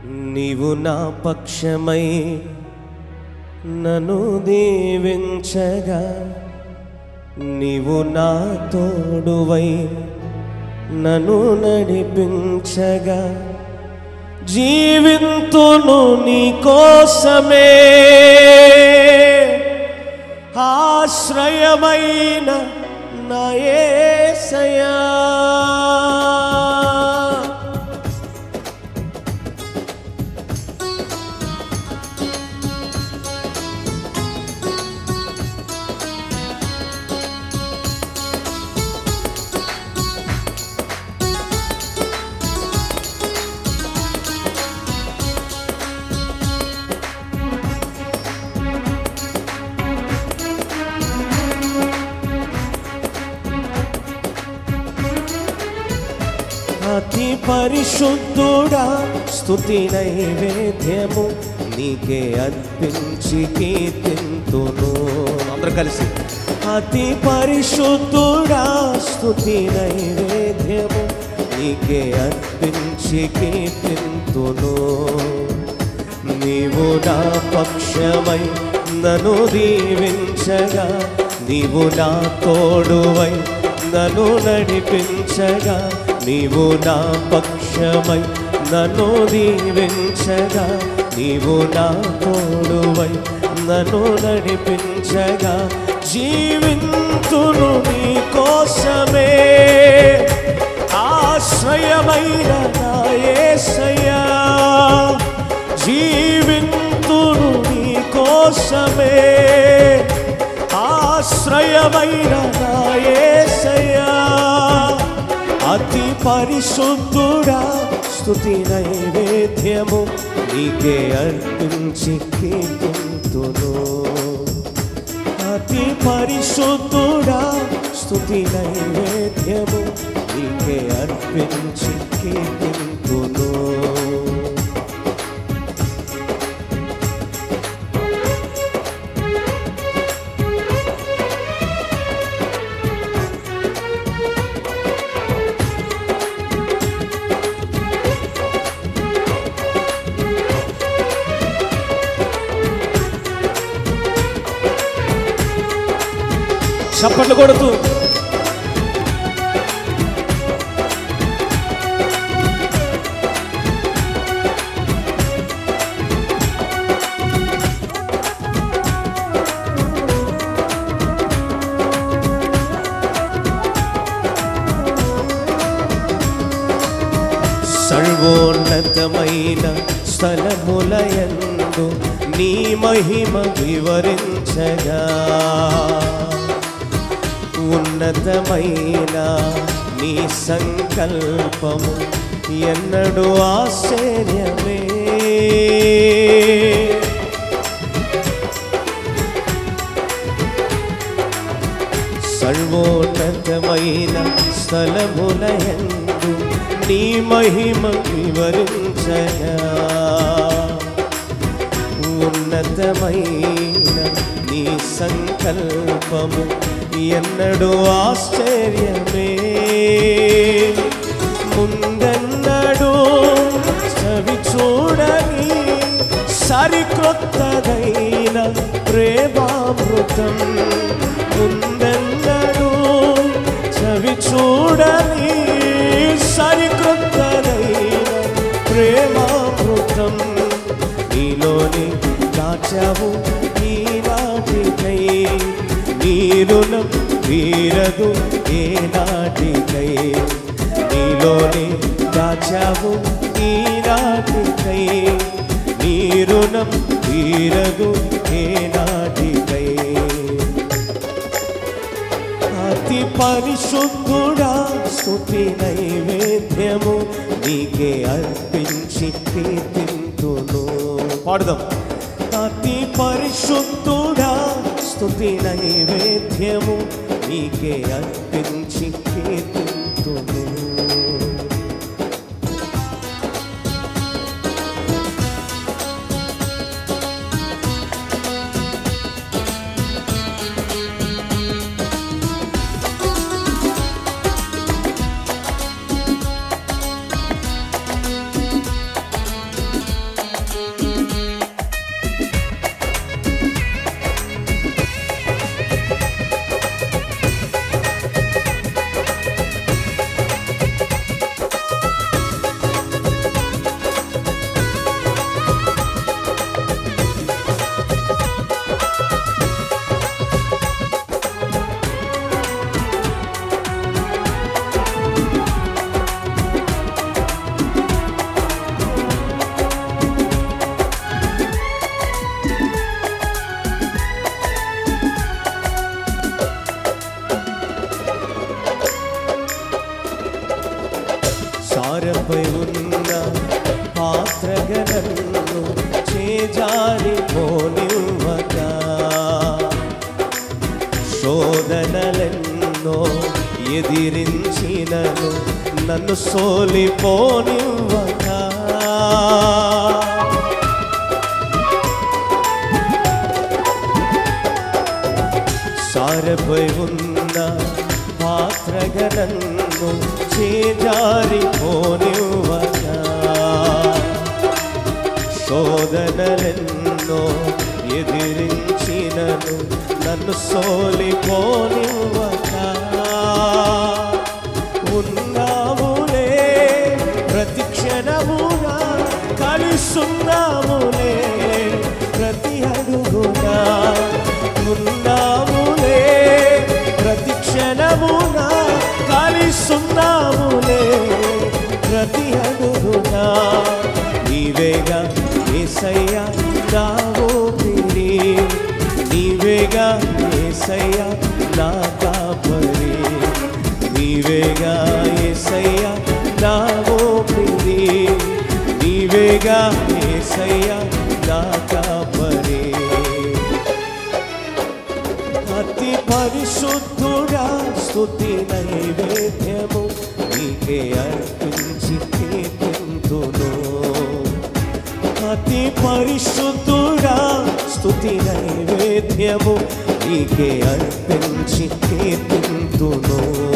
నీవు నా పక్షమై నన్ను దీవించగా నీవు నా తోడువై నన్ను నడిపించగా జీవింతును నీ కోసమే ఆశ్రయమైన నా యేసయ్యా అతి పరిశుద్ధుడా స్తుతి నైవేద్యము నీకే అర్పించి కీర్తింతును అందరూ కలిసి అతి పరిశుద్ధుడా స్తుతి నైవేద్యము నీకే అర్పించి కీర్తింతును నీవు నా పక్షమై నన్ను దీవించగా నీవు నా తోడువై నన్ను నడిపించగా నీవు నా పక్షమై నన్ను దీవించగా నీవు నా తోడువై నన్ను నడిపించగా జీవింతును నీ కోసమే ఆశ్రయమైన నా యేసయ్యా జీవింతును నీ కోసమే ఆశ్రయమైన నా యేసయ్యా అతి పరిశుద్ధుడా స్తుతి నైవేద్యము నీకే అర్పించి కీర్తింతును అతి పరిశుద్ధుడా స్తుతి నైవేద్యము నీకే అర్పించి కీర్తింతును చప్పట్లు కొడుతూ సర్వోన్నతమైన స్థలములయందు నీ మహిమ వివరించగా ఉన్నతమైన నీ సంకల్పము ఎన్నడూ ఆశ్చర్యమే సర్వోన్నతమైన స్థలములయందు నీ మహిమ వివరించగా ఉన్నతమైన నీ సంకల్పము ఎన్నడూ ఆశ్చర్యమే ముందెన్నడూ చవి చూడని సరికొత్తదైన ప్రేమామృతం ముందెన్నడూ చవి చూడని సరికొత్తదైన ప్రేమామృతం నీలోని దాచావు ఈనాటికై నీ రుణం తీరదు ఏనాటికై నీలోని దాచావు ఈనాటికై నీ రుణం తీరదు ఏనాటికై అతి పరిశుద్ధుడా స్తుతి నైవేద్యము నీకే అర్పించి కీర్తింతును పాడుదాం అతి పరిశుద్ధుడా స్తుతి నైవేద్యము నీకే అర్పించి కీర్తింతును పాత్రగనన్ను చేజారి పోనివ్వగా శోధనలెన్నో ఎదిరించినను నన్ను సోలిపోనివ్వగా సారపై ఉన్న పాత్రగనన్ను చేజారి పోనివ్వగా శోధనలెన్నో ఎదిరించినను నన్ను సోలిపోనివ్వగా ఉన్నాములే ప్రతి క్షణమునా కలిసున్నాములే ప్రతి అడుగునా ఉన్నాములే ప్రతి క్షణమునా కలిసున్నాములే ప్రతి అడుగునా నీవేగా ఏసయ్యా నా ఊపిరి నీవేగా ఏసయ్యా నా కాపరి నీవేగా ఏసయ్యా నా ఊపిరి నీవేగా ఏసయ్యా నా కాపరి అతి పరిశుద్ధుడా స్తుతి నైవేద్యము నీకే అర్పించి కీర్తింతును అతి పరిశుద్ధుడా స్తుతి నైవేద్యము నీకే అర్పించి కీర్తింతును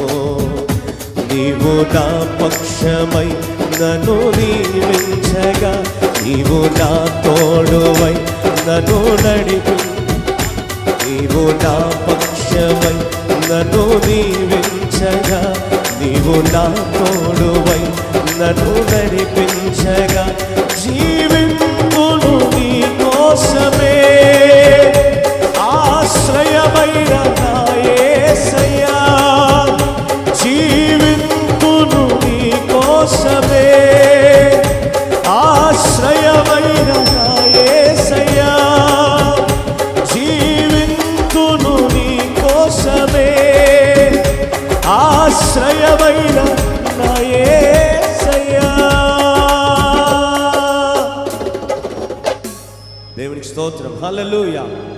నీవు నా పక్షమై నన్ను దీవించగా నీవు నా తోడువై నన్ను నడిపి నీవు నా పక్షమై నన్ను దీవించగా నీవు నా తోడువై నన్ను నడిపించగా జీవింపును నీ కోసమే ఆశ్రయమైన నా యేసయ్యా జీవింపును నీ కోసమే ఆశ్రయమైన నా యేసయ్యా జీవింతును నీ కోసమే ఆశ్రయమైన నా యేసయ్యా దేవునికి స్తోత్రం హల్లెలూయా